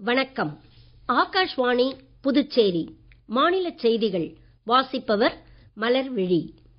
வணக்கம் ஆகாஷ்வாணி புதுச்சேரி மாநிலச் செய்திகள் வாசிப்பவர் மலர்விழி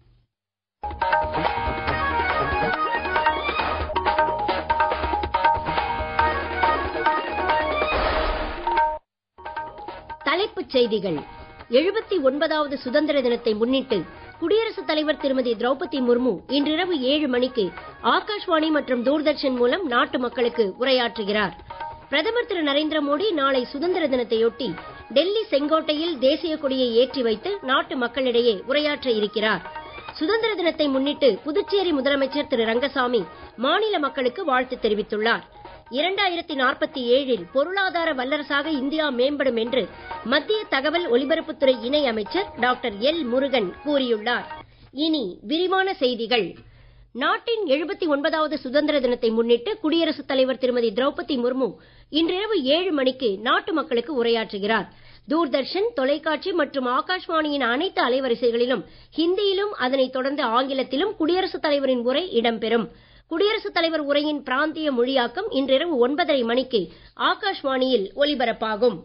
தலைப்புச் செய்திகள் எழுபத்தி ஒன்பதாவது சுதந்திர தினத்தை முன்னிட்டு குடியரசுத் தலைவர் திருமதி திரௌபதி முர்மு இன்றிரவு ஏழு மணிக்கு ஆகாஷ்வாணி மற்றும் தூர்தர்ஷன் மூலம் நாட்டு மக்களுக்கு உரையாற்றுகிறார் பிரதமர் திரு நரேந்திர மோடி நாளை சுதந்திர தினத்தையொட்டி டெல்லி செங்கோட்டையில் தேசிய கொடியை ஏற்றி வைத்து நாட்டு மக்களிடையே உரையாற்ற இருக்கிறார் சுதந்திர தினத்தை முன்னிட்டு புதுச்சேரி முதலமைச்சர் திரு ரங்கசாமி மாநில மக்களுக்கு வாழ்த்து தெரிவித்துள்ளார் இரண்டாயிரத்தி நாற்பத்தி ஏழில் பொருளாதார வல்லரசாக இந்தியா மேம்படும் என்று மத்திய தகவல் ஒலிபரப்புத்துறை இணை அமைச்சர் டாக்டர் எல் முருகன் கூறியுள்ளார் இனி விரிவான செய்திகள் நாட்டின் எழுபத்தி ஒன்பதாவது சுதந்திர தினத்தை முன்னிட்டு குடியரசுத் தலைவர் திருமதி திரௌபதி முர்மு இன்றிரவு ஏழு மணிக்கு நாட்டு மக்களுக்கு உரையாற்றுகிறார் தூர்தர்ஷன் தொலைக்காட்சி மற்றும் ஆகாஷ்வாணியின் அனைத்து அலைவரிசைகளிலும் ஹிந்தியிலும் அதனைத் தொடர்ந்து ஆங்கிலத்திலும் குடியரசுத் தலைவரின் உரை இடம்பெறும் குடியரசுத் தலைவர் உரையின் பிராந்திய மொழியாக்கம் இன்றிரவு ஒன்பதரை மணிக்கு ஆகாஷ்வாணியில் ஒலிபரப்பாகும்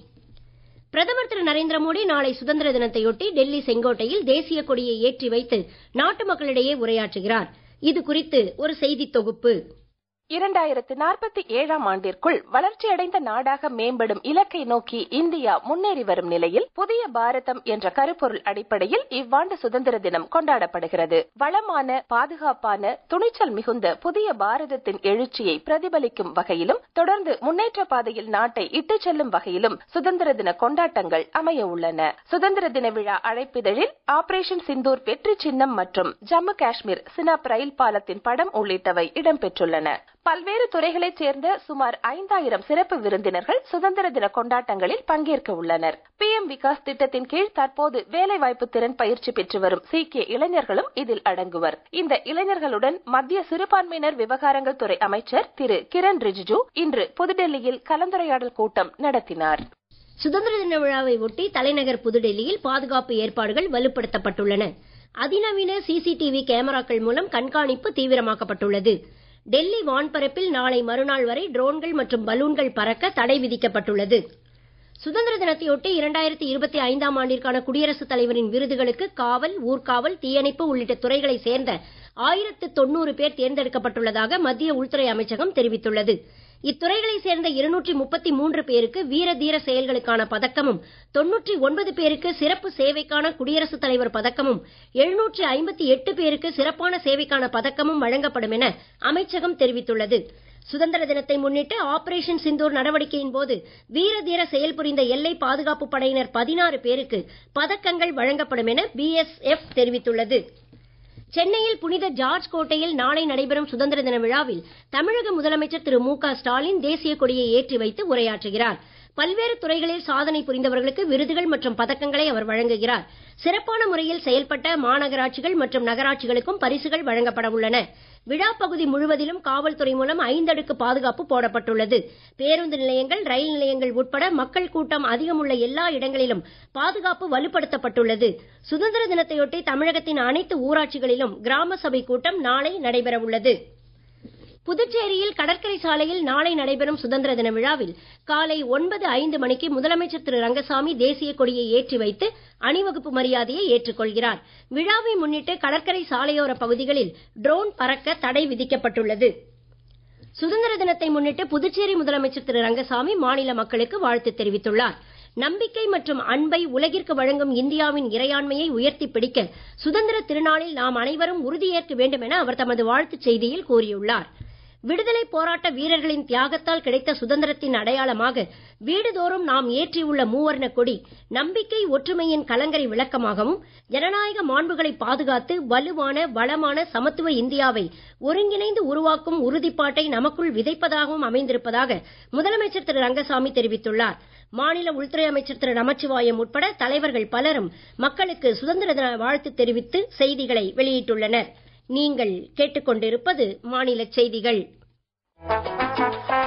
பிரதமர் திரு நரேந்திர மோடி நாளை சுதந்திர தினத்தையொட்டி டெல்லி செங்கோட்டையில் தேசிய கொடியை ஏற்றி வைத்து நாட்டு மக்களிடையே உரையாற்றுகிறார் இது குறித்து ஒரு செய்தித் தொகுப்பு இரண்டாயிரத்து நாற்பத்தி ஏழாம் ஆண்டிற்குள் வளர்ச்சியடைந்த நாடாக மேம்படும் இலக்கை நோக்கி இந்தியா முன்னேறி வரும் நிலையில் புதிய பாரதம் என்ற கருப்பொருள் அடிப்படையில் இவ்வாண்டு சுதந்திர தினம் கொண்டாடப்படுகிறது வளமான பாதுகாப்பான துணிச்சல் மிகுந்த புதிய பாரதத்தின் எழுச்சியை பிரதிபலிக்கும் வகையிலும் தொடர்ந்து முன்னேற்ற பாதையில் நாட்டை இட்டுச் செல்லும் வகையிலும் சுதந்திர தின கொண்டாட்டங்கள் அமைய உள்ளன சுதந்திர தின விழா அழைப்பிதழில் ஆபரேஷன் சிந்தூர் வெற்றி சின்னம் மற்றும் ஜம்மு காஷ்மீர் சினாப் ரயில் பாலத்தின் படம் உள்ளிட்டவை இடம்பெற்றுள்ளன பல்வேறு துறைகளைச் சேர்ந்த சுமார் ஐந்தாயிரம் சிறப்பு விருந்தினர்கள் சுதந்திர தின கொண்டாட்டங்களில் பங்கேற்க உள்ளனர் பி எம் விகாஸ் திட்டத்தின் கீழ் தற்போது வேலைவாய்ப்பு திறன் பயிற்சி பெற்று வரும் சீக்கிய இளைஞர்களும் இதில் அடங்குவர் இந்த இளைஞர்களுடன் மத்திய சிறுபான்மையினர் விவகாரங்கள் துறை அமைச்சர் திரு கிரண் ரிஜிஜு இன்று புதுடெல்லியில் கலந்துரையாடல் கூட்டம் நடத்தினார் சுதந்திர தின விழாவை ஒட்டி தலைநகர் புதுடெல்லியில் பாதுகாப்பு ஏற்பாடுகள் வலுப்படுத்தப்பட்டுள்ளன அதிநவீன சிசிடிவி கேமராக்கள் மூலம் கண்காணிப்பு தீவிரமாக்கப்பட்டுள்ளது டெல்லி வான்பரப்பில் நாளை மறுநாள் வரை ட்ரோன்கள் மற்றும் பலூன்கள் பறக்க தடை விதிக்கப்பட்டுள்ளது சுதந்திர தினத்தையொட்டி இரண்டாயிரத்தி இருபத்தி ஐந்தாம் ஆண்டிற்கான குடியரசுத் தலைவரின் விருதுகளுக்கு காவல் ஊர்காவல் தீயணைப்பு உள்ளிட்ட துறைகளைச் சேர்ந்த ஆயிரத்து தொண்ணூறு பேர் தேர்ந்தெடுக்கப்பட்டுள்ளதாக மத்திய உள்துறை அமைச்சகம் தெரிவித்துள்ளது இத்துறைகளைச் சேர்ந்த இருநூற்றி முப்பத்தி மூன்று பேருக்கு வீர தீர செயல்களுக்கான பதக்கமும் தொன்னூற்றி ஒன்பது பேருக்கு சிறப்பு சேவைக்கான குடியரசுத் தலைவர் பதக்கமும் எழுநூற்றி ஐம்பத்தி எட்டு பேருக்கு சிறப்பான சேவைக்கான பதக்கமும் வழங்கப்படும் என அமைச்சகம் தெரிவித்துள்ளது சுதந்திர தினத்தை முன்னிட்டு ஆபரேஷன் சிந்தூர் நடவடிக்கையின் போது வீர தீர செயல் புரிந்த எல்லை பாதுகாப்பு படையினர் பதினாறு பேருக்கு பதக்கங்கள் வழங்கப்படும் என பிஎஸ்எஃப் தெரிவித்துள்ளது சென்னையில் புனித ஜார்ஜ் கோட்டையில் நாளை நடைபெறும் சுதந்திர தின விழாவில் தமிழக முதலமைச்சர் திரு மு க ஸ்டாலின் தேசிய கொடியை ஏற்றி வைத்து உரையாற்றுகிறார் பல்வேறு துறைகளில் சாதனை புரிந்தவர்களுக்கு விருதுகள் மற்றும் பதக்கங்களை அவர் வழங்குகிறார் சிறப்பான முறையில் செயல்பட்ட மாநகராட்சிகள் மற்றும் நகராட்சிகளுக்கும் பரிசுகள் வழங்கப்பட உள்ளன விழா பகுதி முழுவதிலும் காவல்துறை மூலம் ஐந்தடுக்கு பாதுகாப்பு போடப்பட்டுள்ளது பேருந்து நிலையங்கள் ரயில் நிலையங்கள் உட்பட மக்கள் கூட்டம் அதிகமுள்ள எல்லா இடங்களிலும் பாதுகாப்பு வலுப்படுத்தப்பட்டுள்ளது சுதந்திர தினத்தையொட்டி தமிழகத்தின் அனைத்து ஊராட்சிகளிலும் கிராம சபை கூட்டம் நாளை நடைபெற உள்ளது புதுச்சேரியில் கடற்கரை சாலையில் நாளை நடைபெறும் சுதந்திர தின விழாவில் காலை ஒன்பது ஐந்து மணிக்கு முதலமைச்சர் திரு ரங்கசாமி தேசிய கொடியை ஏற்றி வைத்து அணிவகுப்பு மரியாதையை ஏற்றுக்கொள்கிறார் விழாவை முன்னிட்டு கடற்கரை சாலையோர பகுதிகளில் ட்ரோன் பறக்க தடை விதிக்கப்பட்டுள்ளது சுதந்திர தினத்தை முன்னிட்டு புதுச்சேரி முதலமைச்சர் திரு ரங்கசாமி மாநில மக்களுக்கு வாழ்த்து தெரிவித்துள்ளார் நம்பிக்கை மற்றும் அன்பை உலகிற்கு வழங்கும் இந்தியாவின் இறையாண்மையை உயர்த்தி பிடிக்க சுதந்திர திருநாளில் நாம் அனைவரும் உறுதியேற்க வேண்டும் என அவர் தமது வாழ்த்துச் செய்தியில் கூறியுள்ளார் விடுதலை போராட்ட வீரர்களின் தியாகத்தால் கிடைத்த சுதந்திரத்தின் அடையாளமாக வீடுதோறும் நாம் ஏற்றியுள்ள மூவர்ண கொடி நம்பிக்கை ஒற்றுமையின் கலங்கரை விளக்கமாகவும் ஜனநாயக மாண்புகளை பாதுகாத்து வலுவான வளமான சமத்துவ இந்தியாவை ஒருங்கிணைந்து உருவாக்கும் உறுதிப்பாட்டை நமக்குள் விதைப்பதாகவும் அமைந்திருப்பதாக முதலமைச்சர் திரு ரங்கசாமி தெரிவித்துள்ளார் மாநில உள்துறை அமைச்சர் திரு நமச்சிவாயம் உட்பட தலைவர்கள் பலரும் மக்களுக்கு சுதந்திர தின வாழ்த்து தெரிவித்து செய்திகளை வெளியிட்டுள்ளனர் நீங்கள் கேட்டுக்கொண்டிருப்பது மாநில செய்திகள்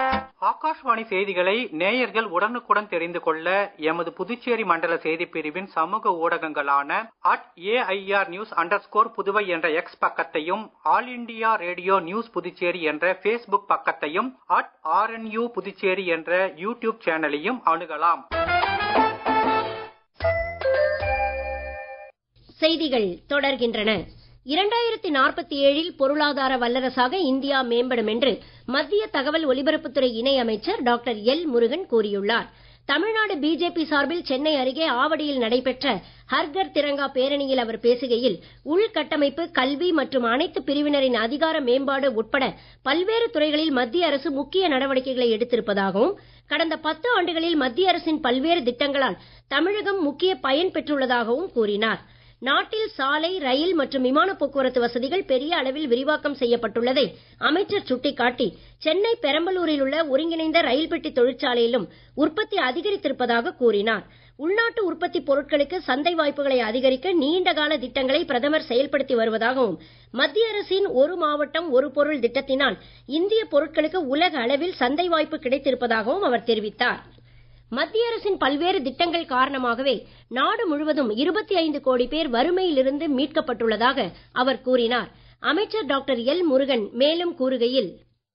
ஆகாஷ்வாணி செய்திகளை நேயர்கள் உடனுக்குடன் தெரிந்து கொள்ள எமது புதுச்சேரி மண்டல செய்திப் பிரிவின் சமூக ஊடகங்களான at AIR news under Puduvai என்ற எக்ஸ் பக்கத்தையும் All India Radio news Puducherry என்ற ஃபேஸ்புக் பக்கத்தையும் அட் ஆர்என்யூ புதுச்சேரி என்ற யூடியூப் சேனலையும் அணுகலாம் செய்திகள் தொடர்கின்றன இரண்டாயிரத்தி நாற்பத்தி ஏழில் பொருளாதார வல்லரசாக இந்தியா மேம்படும் என்று மத்திய தகவல் ஒலிபரப்புத்துறை இணை அமைச்சர் டாக்டர் எல் முருகன் கூறியுள்ளார் தமிழ்நாடு பிஜேபி சார்பில் சென்னை அருகே ஆவடியில் நடைபெற்ற ஹர்கர் திரங்கா பேரணியில் அவர் பேசுகையில் உள்கட்டமைப்பு கல்வி மற்றும் அனைத்து பிரிவினரின் அதிகார மேம்பாடு உட்பட பல்வேறு துறைகளில் மத்திய அரசு முக்கிய நடவடிக்கைகளை எடுத்திருப்பதாகவும் கடந்த பத்து ஆண்டுகளில் மத்திய அரசின் பல்வேறு திட்டங்களால் தமிழகம் முக்கிய பயன் பெற்றுள்ளதாகவும் கூறினார் நாட்டில் சாலை ரயில் மற்றும் விமான போக்குவரத்து வசதிகள் பெரிய அளவில் விரிவாக்கம் செய்யப்பட்டுள்ளதை அமைச்சர் சுட்டிக்காட்டி சென்னை பெரம்பலூரில் உள்ள ஒருங்கிணைந்த ரயில் பெட்டி தொழிற்சாலையிலும் உற்பத்தி அதிகரித்திருப்பதாக கூறினார் உள்நாட்டு உற்பத்தி பொருட்களுக்கு சந்தை வாய்ப்புகளை அதிகரிக்க நீண்டகால திட்டங்களை பிரதமர் செயல்படுத்தி வருவதாகவும் மத்திய அரசின் ஒரு மாவட்டம் ஒரு பொருள் திட்டத்தினால் இந்திய பொருட்களுக்கு உலக அளவில் சந்தை வாய்ப்பு கிடைத்திருப்பதாகவும் அவர் தெரிவித்தார் மத்திய அரசின் பல்வேறு திட்டங்கள் காரணமாகவே நாடு முழுவதும் இருபத்தி ஐந்து கோடி பேர் வறுமையிலிருந்து மீட்கப்பட்டுள்ளதாக அவர் கூறினார் அமைச்சர் டாக்டர் எல் முருகன் மேலும் கூறுகையில்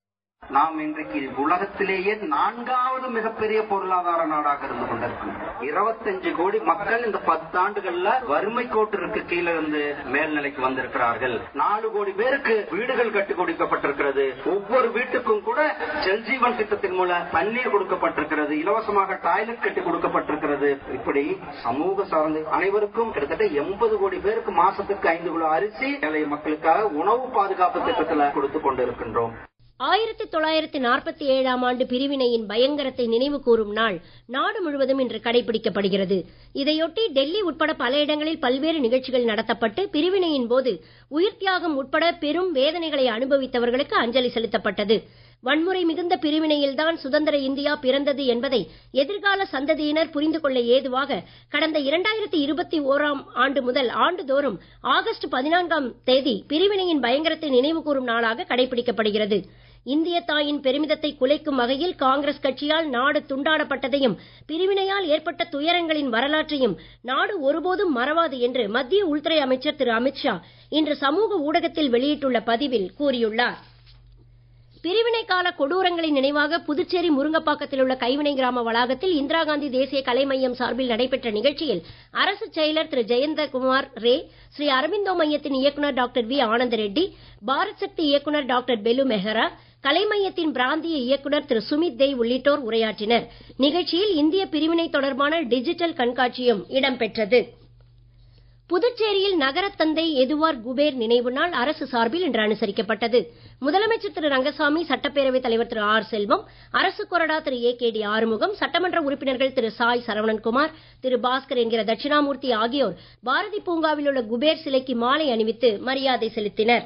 நாம் இன்றைக்கு உலகத்திலேயே நான்காவது மிகப்பெரிய பொருளாதார நாடாக இருந்து கொண்டிருக்கும் இருபத்தஞ்சு கோடி மக்கள் இந்த பத்தாண்டுகள்ல வறுமை கோட்டிற்கு கீழே இருந்து மேல்நிலைக்கு வந்திருக்கிறார்கள் நாலு கோடி பேருக்கு வீடுகள் கட்டி கொடுக்கப்பட்டிருக்கிறது ஒவ்வொரு வீட்டுக்கும் கூட ஜல்ஜீவன் திட்டத்தின் மூலம் தண்ணீர் கொடுக்கப்பட்டிருக்கிறது இலவசமாக டாய்லெட் கட்டி கொடுக்கப்பட்டிருக்கிறது இப்படி சமூக சார்ந்து அனைவருக்கும் கிட்டத்தட்ட எண்பது கோடி பேருக்கு மாசத்துக்கு ஐந்து கிலோ அரிசி ஏழை மக்களுக்காக உணவு பாதுகாப்பு திட்டத்தில் கொடுத்து கொண்டிருக்கின்றோம் ஆயிரத்தி தொள்ளாயிரத்தி நாற்பத்தி ஏழாம் ஆண்டு பிரிவினையின் பயங்கரத்தை நினைவு கூறும் நாள் நாடு முழுவதும் இன்று கடைபிடிக்கப்படுகிறது இதையொட்டி டெல்லி உட்பட பல இடங்களில் பல்வேறு நிகழ்ச்சிகள் நடத்தப்பட்டு பிரிவினையின் போது உயிர் தியாகம் உட்பட பெரும் வேதனைகளை அனுபவித்தவர்களுக்கு அஞ்சலி செலுத்தப்பட்டது வன்முறை மிகுந்த பிரிவினையில்தான் சுதந்திர இந்தியா பிறந்தது என்பதை எதிர்கால சந்ததியினர் புரிந்து கொள்ள ஏதுவாக கடந்த இரண்டாயிரத்தி இருபத்தி ஓராம் ஆண்டு முதல் ஆண்டுதோறும் ஆகஸ்ட் பதினான்காம் தேதி பிரிவினையின் பயங்கரத்தை நினைவு கூறும் நாளாக கடைபிடிக்கப்படுகிறது இந்திய தாயின் பெருமிதத்தை குலைக்கும் வகையில் காங்கிரஸ் கட்சியால் நாடு துண்டாடப்பட்டதையும் பிரிவினையால் ஏற்பட்ட துயரங்களின் வரலாற்றையும் நாடு ஒருபோதும் மறவாது என்று மத்திய உள்துறை அமைச்சர் திரு அமித்ஷா இன்று சமூக ஊடகத்தில் வெளியிட்டுள்ள பதிவில் கூறியுள்ளார் பிரிவினை கால கொடூரங்களின் நினைவாக புதுச்சேரி முருங்கப்பாக்கத்தில் உள்ள கைவினை கிராம வளாகத்தில் இந்திரா காந்தி தேசிய கலை மையம் சார்பில் நடைபெற்ற நிகழ்ச்சியில் அரசு செயலர் திரு ஜெயந்தகுமார் ரே ஸ்ரீ அரவிந்தோ மையத்தின் இயக்குநர் டாக்டர் வி ஆனந்த ரெட்டி பாரத் சக்தி இயக்குநர் டாக்டர் பெலு மெஹரா கலை மையத்தின் பிராந்திய இயக்குநர் திரு சுமித் தெய் உள்ளிட்டோர் உரையாற்றினர் நிகழ்ச்சியில் இந்திய பிரிவினை தொடர்பான டிஜிட்டல் கண்காட்சியும் இடம்பெற்றது புதுச்சேரியில் நகரத்தந்தை எதுவார் குபேர் நினைவு நாள் அரசு சார்பில் இன்று அனுசரிக்கப்பட்டது முதலமைச்சர் திரு ரங்கசாமி சட்டப்பேரவைத் தலைவர் திரு ஆர் செல்வம் அரசு கொறடா Thiru A K D Arumugam சட்டமன்ற உறுப்பினர்கள் திரு சாய் சரவணன்குமார் திரு பாஸ்கர் என்கிற தட்சிணாமூர்த்தி ஆகியோர் பாரதி பூங்காவில் உள்ள குபேர் சிலைக்கு மாலை அணிவித்து மரியாதை செலுத்தினர்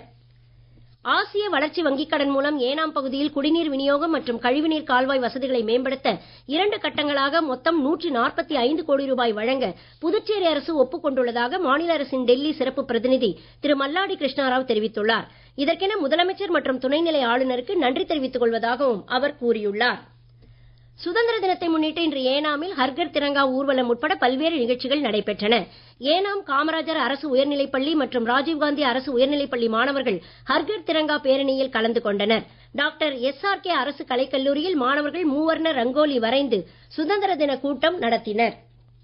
ஆசிய வளர்ச்சி வங்கிக் கடன் மூலம் ஏனாம் பகுதியில் குடிநீர் விநியோகம் மற்றும் கழிவுநீர் கால்வாய் வசதிகளை மேம்படுத்த இரண்டு கட்டங்களாக மொத்தம் நூற்றி நாற்பத்தி ஐந்து கோடி ரூபாய் வழங்க புதுச்சேரி அரசு ஒப்புக் கொண்டுள்ளதாக மாநில அரசின் டெல்லி சிறப்பு பிரதிநிதி திரு மல்லாடி கிருஷ்ணாராவ் தெரிவித்துள்ளார் இதற்கென முதலமைச்சர் மற்றும் துணைநிலை ஆளுநருக்கு நன்றி தெரிவித்துக் கொள்வதாகவும் அவர் கூறியுள்ளார் சுதந்திர தினத்தை முன்னிட்டு இன்று ஏனாமில் ஹர்கர் திரங்கா ஊர்வலம் உட்பட பல்வேறு நிகழ்ச்சிகள் நடைபெற்றன ஏனாம் காமராஜர் அரசு உயர்நிலைப்பள்ளி மற்றும் ராஜீவ்காந்தி அரசு உயர்நிலைப்பள்ளி மாணவர்கள் ஹர்கர் திரங்கா பேரணியில் கலந்து கொண்டனர் டாக்டர் எஸ் ஆர் கே அரசு கலைக்கல்லூரியில் மாணவர்கள் மூவர்ண ரங்கோலி வரைந்து சுதந்திர தின கூட்டம் நடத்தினர்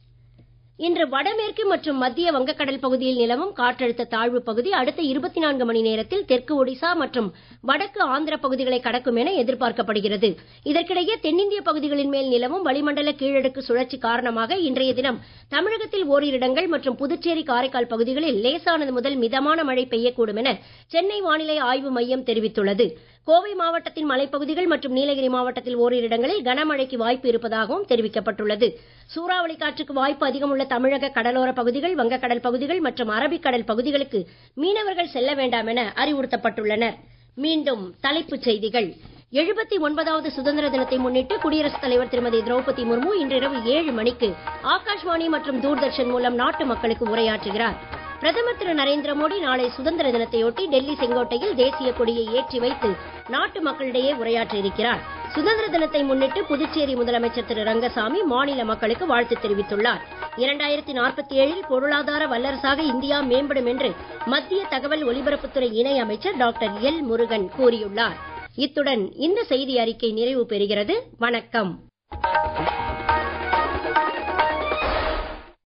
இன்று வடமேற்கு மற்றும் மத்திய வங்கக்கடல் பகுதியில் நிலவும் காற்றழுத்த தாழ்வு பகுதி அடுத்த இருபத்தி நான்கு மணி நேரத்தில் தெற்கு ஒடிசா மற்றும் வடக்கு ஆந்திர பகுதிகளை கடக்கும் என எதிர்பார்க்கப்படுகிறது இதற்கிடையே தென்னிந்திய பகுதிகளின் மேல் நிலவும் வளிமண்டல கீழடுக்கு சுழற்சி காரணமாக இன்றைய தினம் தமிழகத்தில் ஓரிரு இடங்கள் மற்றும் புதுச்சேரி காரைக்கால் பகுதிகளில் லேசானது முதல் மிதமான மழை பெய்யக்கூடும் என சென்னை வானிலை ஆய்வு மையம் தெரிவித்துள்ளது கோவை மாவட்டத்தின் மலைப்பகுதிகள் மற்றும் நீலகிரி மாவட்டத்தில் ஓரிரு இடங்களில் கனமழைக்கு வாய்ப்பு இருப்பதாகவும் தெரிவிக்கப்பட்டுள்ளது சூறாவளி காற்றுக்கு வாய்ப்பு அதிகம் உள்ள தமிழக கடலோர பகுதிகள் வங்கக்கடல் பகுதிகள் மற்றும் அரபிக்கடல் பகுதிகளுக்கு மீனவர்கள் செல்ல வேண்டாம் என அறிவுறுத்தப்பட்டுள்ளனர் மீண்டும் தலைப்புச் செய்திகள் எழுபத்தி ஒன்பதாவது சுதந்திர தினத்தை முன்னிட்டு குடியரசுத் தலைவர் திருமதி திரௌபதி முர்மு இன்றிரவு ஏழு மணிக்கு ஆகாஷ்வாணி மற்றும் தூர்தர்ஷன் மூலம் நாட்டு மக்களுக்கு உரையாற்றுகிறார் பிரதமர் திரு நரேந்திர மோடி நாளை சுதந்திர தினத்தையொட்டி டெல்லி செங்கோட்டையில் தேசிய கொடியை ஏற்றி வைத்து நாட்டு மக்களிடையே உரையாற்ற இருக்கிறார் சுதந்திர தினத்தை முன்னிட்டு புதுச்சேரி முதலமைச்சர் திரு ரங்கசாமி மாநில மக்களுக்கு வாழ்த்து தெரிவித்துள்ளார் இரண்டாயிரத்தி நாற்பத்தி ஏழில் பொருளாதார வல்லரசாக இந்தியா மேம்படும் என்று மத்திய தகவல் ஒலிபரப்புத்துறை இணை அமைச்சர் டாக்டர் எல் முருகன் கூறியுள்ளார் இத்துடன் இந்த செய்தி அறிக்கை நிறைவு பெறுகிறது வணக்கம்